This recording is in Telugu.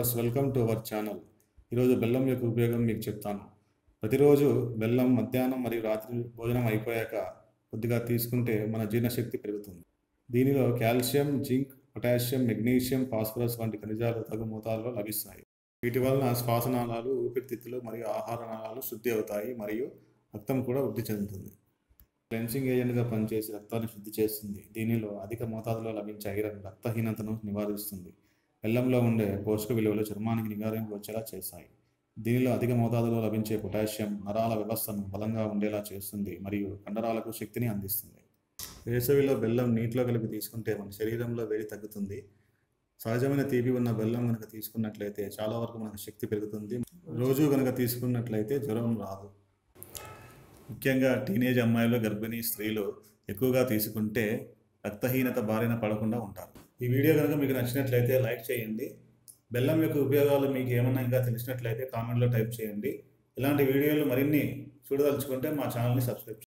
viewers welcome to our channel ఈరోజు బెల్లం యొక్క ఉపయోగం మీకు చెప్తాను ప్రతిరోజు బెల్లం మధ్యాహ్నం మరియు రాత్రి భోజనం అయిపోయాక కొద్దిగా తీసుకుంటే మన జీర్ణశక్తి పెరుగుతుంది దీనిలో calcium zinc potassium magnesium phosphorus వంటి ఖనిజాలు తగు మోతాదులో లభిస్తాయి వీటి వలన శ్వాసనాళాలు ఊపిరితిత్తులు మరియు ఆహార నాళాలు శుద్ధి అవుతాయి మరియు రక్తం కూడా వృద్ధి చెందుతుంది క్లెన్సింగ్ ఏజెంట్గా పనిచేసి రక్తాన్ని శుద్ధి చేస్తుంది దీనిలో అధిక మోతాదులో లభించే ఐరన్ రక్తహీనతను నివారిస్తుంది బెల్లంలో ఉండే పోషక విలువలు చర్మానికి నిగారింపు వచ్చేలా చేస్తాయి దీనిలో అధిక మోతాదులో లభించే పొటాషియం నరాల వ్యవస్థను బలంగా ఉండేలా చేస్తుంది మరియు కండరాలకు శక్తిని అందిస్తుంది వేసవిలో బెల్లం నీటిలో కలిపి తీసుకుంటే మన శరీరంలో వేడి తగ్గుతుంది సహజమైన తీపి ఉన్న బెల్లం కనుక తీసుకున్నట్లయితే చాలా వరకు మనకు శక్తి పెరుగుతుంది రోజు కనుక తీసుకున్నట్లయితే జ్వరం రాదు ముఖ్యంగా టీనేజ్ అమ్మాయిలు గర్భిణీ స్త్రీలు ఎక్కువగా తీసుకుంటే రక్తహీనత బారిన పడకుండా ఉంటారు ఈ వీడియో కనుక మీకు నచ్చినట్లయితే లైక్ చేయండి బెల్లం యొక్క ఉపయోగాలు మీకు ఏమన్నా ఇంకా తెలిసినట్లయితే కామెంట్లో టైప్ చేయండి ఇలాంటి వీడియోలు మరిన్ని చూడదలుచుకుంటే మా ఛానల్ని సబ్స్క్రైబ్ చేయండి